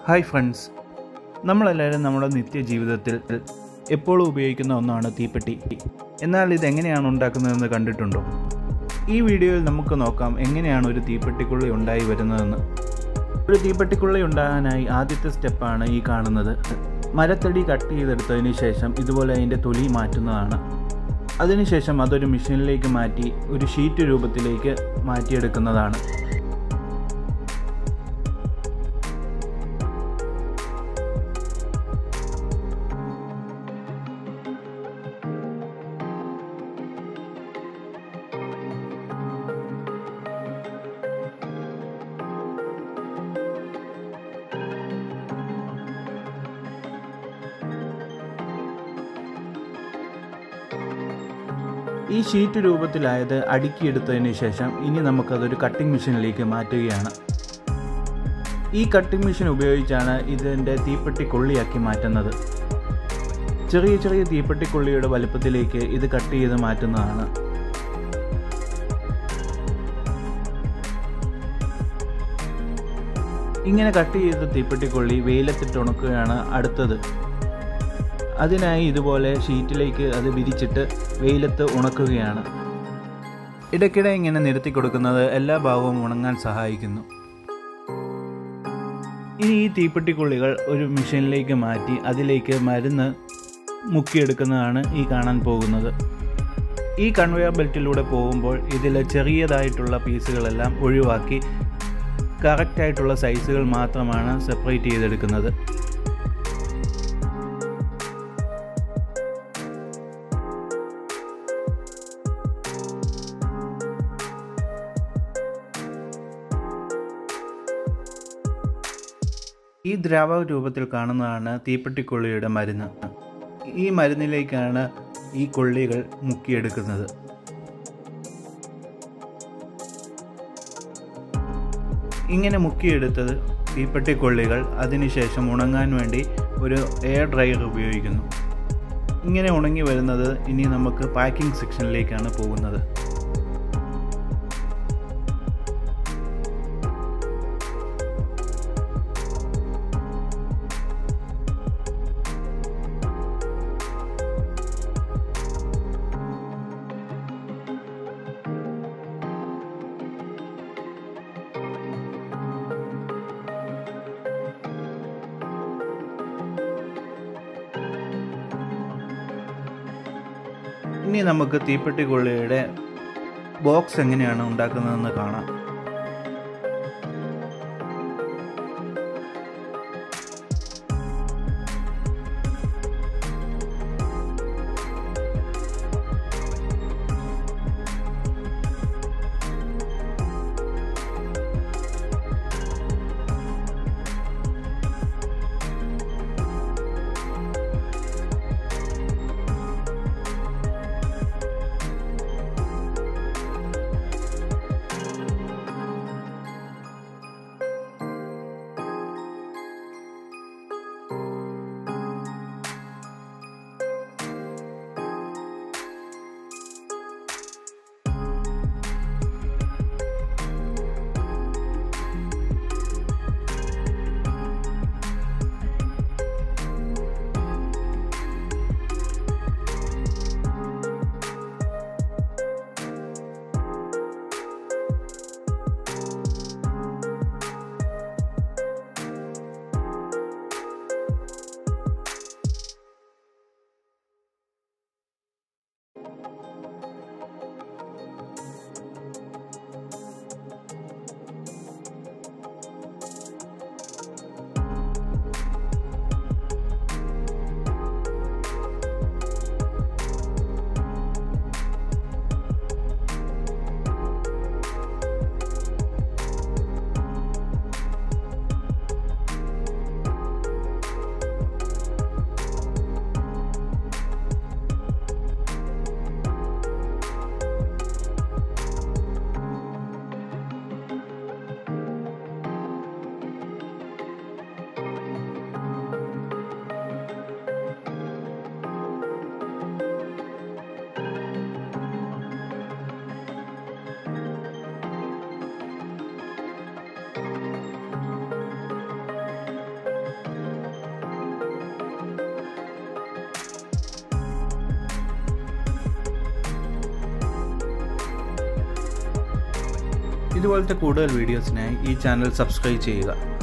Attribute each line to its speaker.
Speaker 1: hi friends നമ്മളെല്ലാവരും നമ്മുടെ നിത്യജീവിതത്തിൽ എപ്പോഴും ഉപയോഗിക്കുന്ന ഒന്നാണ് തീപ്പെട്ടി എന്നാൽ ഇതെങ്ങനെയാണ് ഉണ്ടാക്കുന്നതെന്ന് കണ്ടിട്ടുണ്ടോ ഈ വീഡിയോയിൽ നമുക്ക് നോക്കാം എങ്ങനെയാണ് ഒരു തീപ്പെട്ടിക്കുള്ളി ഉണ്ടായി വരുന്നതെന്ന് ഒരു തീപ്പെട്ടിക്കുള്ളി ഉണ്ടാകാനായി ആദ്യത്തെ സ്റ്റെപ്പാണ് ഈ കാണുന്നത് മരത്തടി കട്ട് ചെയ്തെടുത്തതിന് ശേഷം ഇതുപോലെ അതിൻ്റെ തൊലി മാറ്റുന്നതാണ് അതിനുശേഷം അതൊരു മെഷീനിലേക്ക് മാറ്റി ഒരു ഷീറ്റ് രൂപത്തിലേക്ക് മാറ്റിയെടുക്കുന്നതാണ് ഈ ഷീറ്റ് രൂപത്തിലായത് അടുക്കിയെടുത്തതിന് ശേഷം ഇനി നമുക്കതൊരു കട്ടിംഗ് മെഷീനിലേക്ക് മാറ്റുകയാണ് ഈ കട്ടിംഗ് മെഷീൻ ഉപയോഗിച്ചാണ് ഇതിൻ്റെ തീപ്പെട്ടി കൊള്ളിയാക്കി മാറ്റുന്നത് ചെറിയ ചെറിയ തീപ്പെട്ടിക്കൊള്ളിയുടെ വലുപ്പത്തിലേക്ക് ഇത് കട്ട് ചെയ്ത് മാറ്റുന്നതാണ് ഇങ്ങനെ കട്ട് ചെയ്ത തീപ്പെട്ടിക്കൊള്ളി വെയിലത്തിട്ട് ഉണക്കുകയാണ് അടുത്തത് അതിനായി ഇതുപോലെ ഷീറ്റിലേക്ക് അത് വിരിച്ചിട്ട് വെയിലത്ത് ഉണക്കുകയാണ് ഇടയ്ക്കിടെ ഇങ്ങനെ നിരത്തി കൊടുക്കുന്നത് എല്ലാ ഭാഗവും ഉണങ്ങാൻ സഹായിക്കുന്നു ഇനി ഈ തീപ്പെട്ടിക്കുള്ളികൾ ഒരു മെഷീനിലേക്ക് മാറ്റി അതിലേക്ക് മരുന്ന് മുക്കിയെടുക്കുന്നതാണ് ഈ കാണാൻ പോകുന്നത് ഈ കൺവെയർ ബെൽറ്റിലൂടെ പോകുമ്പോൾ ഇതിൽ ചെറിയതായിട്ടുള്ള പീസുകളെല്ലാം ഒഴിവാക്കി കറക്റ്റായിട്ടുള്ള സൈസുകൾ മാത്രമാണ് സെപ്പറേറ്റ് ചെയ്തെടുക്കുന്നത് ഈ ദ്രാവക രൂപത്തിൽ കാണുന്നതാണ് തീപ്പെട്ടിക്കൊള്ളിയുടെ മരുന്ന് ഈ മരുന്നിലേക്കാണ് ഈ കൊള്ളികൾ മുക്കിയെടുക്കുന്നത് ഇങ്ങനെ മുക്കിയെടുത്തത് തീപ്പെട്ടിക്കൊള്ളികൾ അതിനുശേഷം ഉണങ്ങാൻ വേണ്ടി ഒരു എയർ ഡ്രയർ ഉപയോഗിക്കുന്നു ഇങ്ങനെ ഉണങ്ങി വരുന്നത് ഇനി നമുക്ക് പാക്കിംഗ് സെക്ഷനിലേക്കാണ് പോകുന്നത് ഇനി നമുക്ക് തീപ്പെട്ടിക്കൊള്ളിയുടെ ബോക്സ് എങ്ങനെയാണ് ഉണ്ടാക്കുന്നതെന്ന് കാണാം ഇതുപോലത്തെ കൂടുതൽ വീഡിയോസിനായി ഈ ചാനൽ സബ്സ്ക്രൈബ് ചെയ്യുക